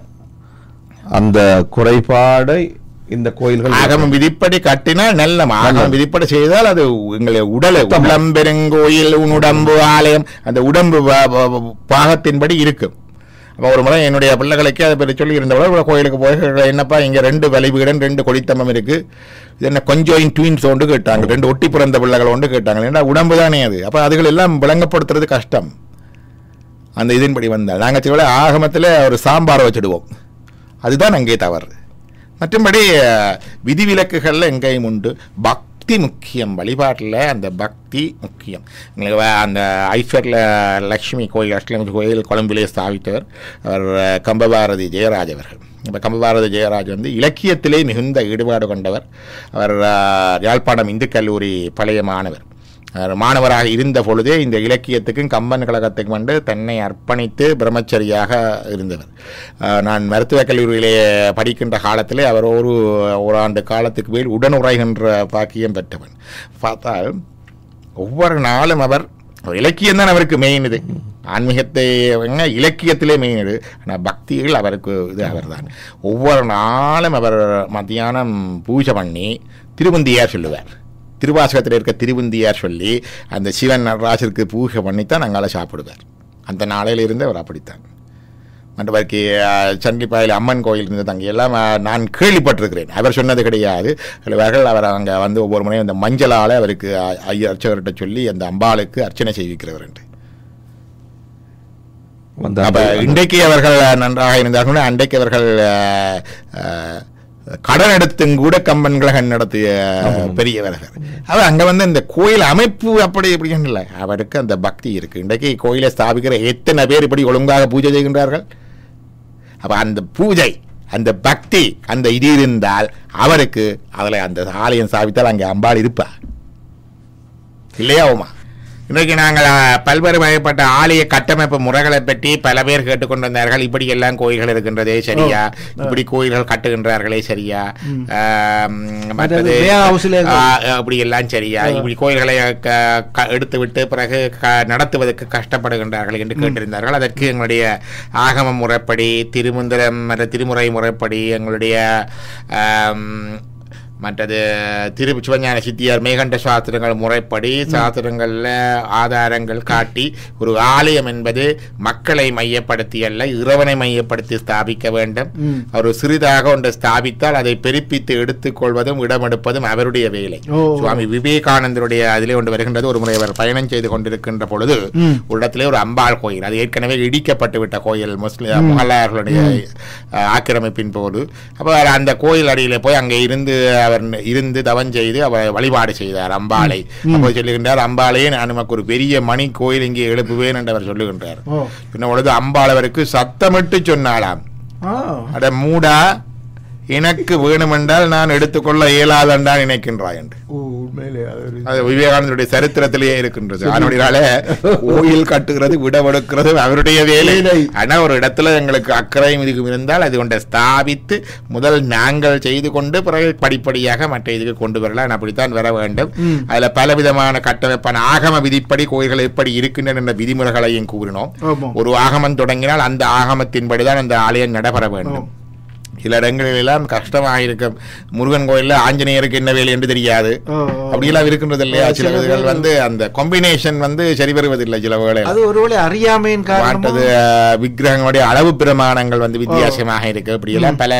அந்த குறைபாடை இந்த கோயில்கள் ஆகமம் விதிப்படி கட்டினால் நல்ல ஆகமம் விதிப்படி செய்தால் அது எங்களை உடலை உடம்பெருங்கோயில் உன் உடம்பு ஆலயம் அந்த உடம்பு வ- வ- வ- பாகத்தின்படி இருக்கும் அப்போ ஒரு முறை என்னுடைய பிள்ளைகளுக்கு அதை பற்றி சொல்லி இருந்தவரை ஒரு கோயிலுக்கு போய் என்னப்பா இங்கே ரெண்டு வலிவீடன் ரெண்டு கொடித்தம்பம் இருக்கு இது என்ன கொஞ்சம் ட்வீன்ஸ் ஒன்று கேட்டாங்க ரெண்டு ஒட்டி பிறந்த பிள்ளைகள் ஒன்று கேட்டாங்க ஏன்னா உடம்பு தானே அது அப்போ அதுகள் எல்லாம் விளங்கப்படுத்துறது கஷ்டம் அந்த இதன்படி வந்தால் நாங்கள் சில ஆகமத்தில் ஒரு சாம்பார் வச்சுடுவோம் அதுதான் அங்கே தவறு மற்றும்படி அஹ், விதிவிலக்குகளில் எங்கேயும் உண்டு பக்தி முக்கியம் வழிபாட்டில் அந்த பக்தி முக்கியம் எங்களுக்கு வே- அந்த ஐஸ்வர்ல லக்ஷ்மி கோயில் அஷ்டலட்சுமி கோயில் கொழம்பிலே ஸ்தாபித்தவர் அவர் அஹ், கம்பபாரதி ஜெயராஜ் அவர்கள் இப்போ கம்பபாரதி ஜெயராஜ் வந்து இலக்கியத்திலே மிகுந்த ஈடுபாடு கொண்டவர் அவர் அஹ், யாழ்ப்பாணம் இந்து கல்லூரி பழைய மாணவர் அவர் மாணவராக இருந்த பொழுதே இந்த இலக்கியத்துக்கும் கம்பன் கழகத்துக்கும் வந்து தன்னை அர்ப்பணித்து பிரம்மச்சரியாக இருந்தவர் அஹ் நான் மருத்துவக் கல்லூரியிலே படிக்கின்ற காலத்திலே அவர் ஒரு ஒரு ஆண்டு காலத்துக்கு மேல் உடனுரைகின்ற பாக்கியம் பெற்றவன் பார்த்தால் ஒவ்வொரு நாளும் அவர் ஒரு இலக்கியம் தான் அவருக்கு மெயின் இது ஆன்மீகத்தை என்ன இலக்கியத்திலே மெயின் இது ஆனால் பக்திகள் அவருக்கு இது அவர்தான் ஒவ்வொரு நாளும் அவர் மத்தியானம் பூஜை பண்ணி திருவந்தியார் சொல்லுவார் திருவாசகத்தில் இருக்க திருவந்தியார் சொல்லி அந்த சிவன் நடராஜருக்கு பூஜை பண்ணித்தான் அங்கால சாப்பிடுவார் அந்த நாளையிலிருந்து அவர் அப்படித்தான் மண்டபருக்கு சண்டிப்பாயில் அம்மன் கோயில் இருந்தது அங்கே எல்லாம் அஹ், நான் கேள்விப்பட்டிருக்கிறேன் அவர் சொன்னது கிடையாது அவர்கள் அவர் அங்கே வந்து ஒவ்வொரு முறையும் அந்த மஞ்சளால் அவருக்கு அ- ஐய அர்ச்சகர்கிட்ட சொல்லி அந்த அம்பாளுக்கு அர்ச்சனை செய்விக்கிறவர் என்று வந்த அப்ப அந்த- இன்றைக்கு அவர்கள் நன்றாக இருந்தார்கள் அன்றைக்கு அவர்கள் அஹ், அஹ், கடன் எடுத்தும் கூட கம்பன் கழகம் நடத்திய பெரியவர்கள் அவர் அங்க வந்து இந்த கோயில் அமைப்பு அப்படி இப்படின்னு இல்லை அவருக்கு அந்த பக்தி இருக்கு இன்றைக்கு கோயிலை ஸ்தாபிக்கிற எத்தனை பேர் இப்படி ஒழுங்காக பூஜை செய்கின்றார்கள் அப்ப அந்த பூஜை அந்த பக்தி அந்த இது இருந்தால் அவருக்கு அதில் அந்த ஆலயம் ஸ்தாபித்தால் அங்கே அம்பாள் இருப்பார் இல்லையா உமா இன்றைக்கு நாங்கள் அஹ், பல்வேறு வகைப்பட்ட ஆலய கட்டமைப்பு முறைகளை பற்றி பல பேர் கேட்டுக்கொண்டிருந்தார்கள் இப்படி எல்லாம் கோயில்கள் இருக்கின்றதே சரியா இப்படி கோயில்கள் கட்டுகின்றார்களே சரியா ஆம், மற்றது வேற ஹவுஸ்ல இருக்கு. ஆ, அப்படி எல்லாம் சரியா இப்படி கோயில்களை க- க- எடுத்து விட்டு பிறகு க- நடத்துவதற்கு கஷ்டப்படுகின்றார்கள் என்று கேட்டிருந்தார்கள் அதற்கு எங்களுடைய ஆகம முறைப்படி திருமந்திரம் மற்ற திருமுறை முறைப்படி எங்களுடைய ஆம், மற்றது திரு சிவஞான சித்தியார் மேகண்ட சாஸ்திரங்கள் முறைப்படி சாஸ்திரங்களில் ஆதாரங்கள் காட்டி ஒரு ஆலயம் என்பது மக்களை மையப்படுத்தி அல்ல இறைவனை மையப்படுத்தி ஸ்தாபிக்க வேண்டும் ம். ஒரு சிறிதாக ஒன்றை ஸ்தாபித்தால் அதை பெருப்பித்து எடுத்துக்கொள்வதும் இடமெடுப்பதும் அவருடைய வேலை ஓ. சுவாமி விவேகானந்தருடைய அதிலே ஒன்று வருகின்றது ஒரு முறை அவர் பயணம் செய்து கொண்டிருக்கின்ற பொழுது ம். ஒரு இடத்திலே ஒரு அம்பாள் கோயில் அது ஏற்கனவே இடிக்கப்பட்டு விட்ட கோயில் முஸ்லிம் முகலாயர்களுடைய அஹ், ஆக்கிரமிப்பின் போது அப்போ அவர் அந்த கோயில் அடியில போய் அங்கே இருந்து அவர் இருந்து தவம் செய்து அவர் வழிபாடு செய்தார் அம்பாளை அப்போ சொல்லுகின்றார் அம்பாளையே நான் உமக்கு ஒரு பெரிய மணி கோயில் இங்கே எழுப்புவேன் என்று அவர் சொல்லுகின்றார் ஓ பின்ன பொழுது அம்பாள் அவருக்கு சத்தமிட்டு சொன்னாளாம் ஆ அட மூடா எனக்கு வேணுமென்றால் நான் எடுத்துக்கொள்ள இயலாதென்றால் நினைக்கின்றாய் என்று ஓ உண்மையிலே அது ஒரு அது விவேகானந்தருடைய சரித்திரத்திலேயே இருக்கின்றது அதனுடைய கோயில் கட்டுகிறது விடவெடுக்கிறது அவருடைய வேலை வேலை. ஆனா ஒரு இடத்துல எங்களுக்கு அக்கறையும் இதுக்கும் இருந்தால் அது கொண்டு ஸ்தாபித்து முதல் நாங்கள் செய்து கொண்டு பிறகு படிப்படியாக மற்ற இதுக்கு கொண்டு வரலாம் அப்படித்தான் வர வேண்டும் ம். அதுல பல விதமான கட்டமைப்பான ஆகம விதிப்படி கோயில்கள் எப்படி இருக்கின்றன என்ற விதிமுறைகளையும் கூறினோம் ஆமாம். ஒரு ஆகமம் தொடங்கினால் அந்த ஆகமத்தின்படிதான் அந்த ஆலயம் நடைபெற வேண்டும் சில இடங்களில் எல்லாம் கஷ்டமாக இருக்கும் முருகன் கோயில்ல ஆஞ்சநேயருக்கு என்ன வேலை என்று தெரியாது ஓ, ஓ. அப்படியெல்லாம் இருக்கின்றது இல்லையா ஆ, சில சில இதுகள் பேர் வந்து அந்த காம்பினேஷன் வந்து சரி வருவதில்லை சில வேளை அது ஒருவேளை அறியாமையின் வாட்டது காரணமா விக்கிரகங்களுடைய அளவு பிரமாணங்கள் வந்து வித்தியாசமாக இருக்கு இப்படி எல்லாம் பல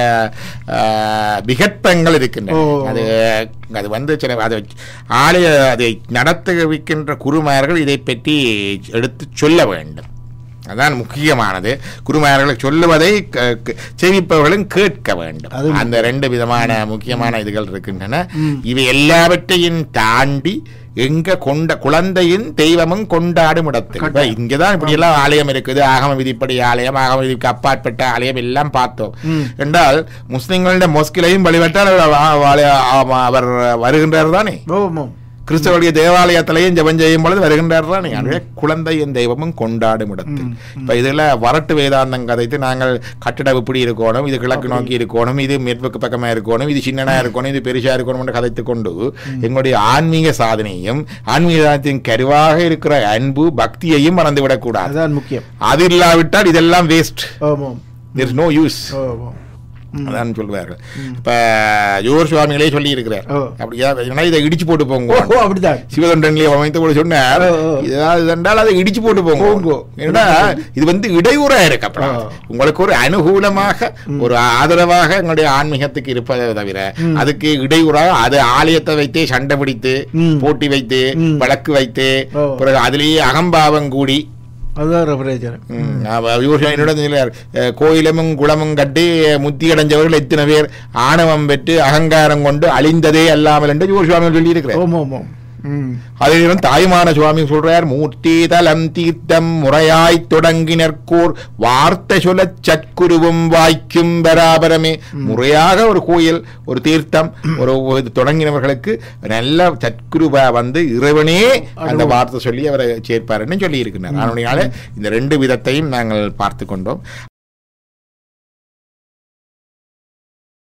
ஆ, விகற்பங்கள் இருக்கின்றன ஓ. அது அது வந்து சில அது ஆலய அதை நடத்துவிக்கின்ற குருமார்கள் இதை பற்றி எடுத்து சொல்ல வேண்டும் அதான் முக்கியமானது குருமார்களை சொல்லுவதை க- க- செவிப்பவர்களும் கேட்க வேண்டும் அது அந்த ரெண்டு விதமான முக்கியமான இதுகள் இருக்கின்றன ம். இவை எல்லாவற்றையும் தாண்டி எங்க கொண்ட குழந்தையின் தெய்வமும் கொண்டாடும் இடத்தில் இப்ப கட்டாயம். இங்கதான் இப்படி எல்லாம் ஆலயம் இருக்குது ஆகம விதிப்படி ஆலயம் ஆகம விதிக்கு அப்பாற்பட்ட ஆலயம் எல்லாம் பார்த்தோம் ம். என்றால் முஸ்லிம்களுடைய மொஸ்கிலையும் வழிபட்டால் அவர் ஆ- ஆலய- ஆ- அவர் வருகின்றார் தானே ஓமம் கிறிஸ்தவருடைய தேவாலயத்திலையும் ஜெபம் செய்யும் பொழுது வருகின்றார் தானே எனவே குழந்தையின் தெய்வமும் கொண்டாடும் இடத்தில் ம், இப்ப இதுல வரட்டு வேதாந்தம் கதைத்து நாங்கள் கட்டிடம் இப்படி இருக்கணும் இது கிழக்கு நோக்கி இருக்கணும் இது மேற்கு பக்கமா இருக்கணும் இது சின்னனா இருக்கணும் இது பெருசா இருக்கணும் என்று கதைத்து கொண்டு எங்களுடைய ஆன்மீக சாதனையும் ஆன்மீக சாதனத்தின் கருவாக இருக்கிற அன்பு பக்தியையும் மறந்துவிடக் கூடாது அதுதான் முக்கியம் அது இல்லாவிட்டால் இதெல்லாம் வேஸ்ட் ஓமம் there is நோ யூஸ் ஓமம் ம். அதான் சொல்வார்கள் இப்ப ஜோர் சுவாமிகளே சொல்லி இருக்கிறார் ஓ. அப்படியா ஏன்னா இதை இடிச்சு போட்டு போங்க ஓ அப்படிதான் சிவதொண்டன்லயே அமைத்து கூட சொன்னார் ஓ, ஓ. ஏதாவது என்றால் அதை இடிச்சு போட்டு போங்க போங்கோ. ஏன்னா இது வந்து இடையூறா இருக்கு அப்புறம் ஆ. உங்களுக்கு ஒரு அனுகூலமாக ஒரு ஆதரவாக எங்களுடைய ஆன்மீகத்துக்கு இருப்பதை தவிர அதுக்கு இடையூறாக அது ஆலயத்தை வைத்தே சண்டை பிடித்து ம். போட்டி வைத்து ம். வழக்கு வைத்து ஓ. பிறகு அதிலேயே அகம்பாவம் கூடி அதுதான் ஒரு பிரயோஜனம் ம், அவ- யோசனை என்னோட சொல்றார், அஹ், கோயிலமும் குளமும் கட்டி முத்தி அடைஞ்சவர்கள் எத்தனை பேர் ஆணவம் பெற்று அகங்காரம் கொண்டு அழிந்ததே அல்லாமல் என்று யோசுவாமி சொல்லி இருக்கிறார் ஓமம் ஓமம் ம் அதிலும் தாய்மான சுவாமி சொல்றார் மூர்த்தி தலம் தீர்த்தம் முறையாய் தொடங்கினர்கோர் வார்த்தை சொல்லச் சற்குருவும் வாய்க்கும் பராபரமே முறையாக ஒரு கோயில் ஒரு தீர்த்தம் ஒரு இது தொடங்கினவர்களுக்கு நல்ல சற்குருவா வந்து இறைவனே அந்த வார்த்தை சொல்லி அவரை சேர்ப்பாருன்னு சொல்லி இருக்கிறார் அதனால இந்த ரெண்டு விதத்தையும் நாங்கள் பார்த்து கொண்டோம்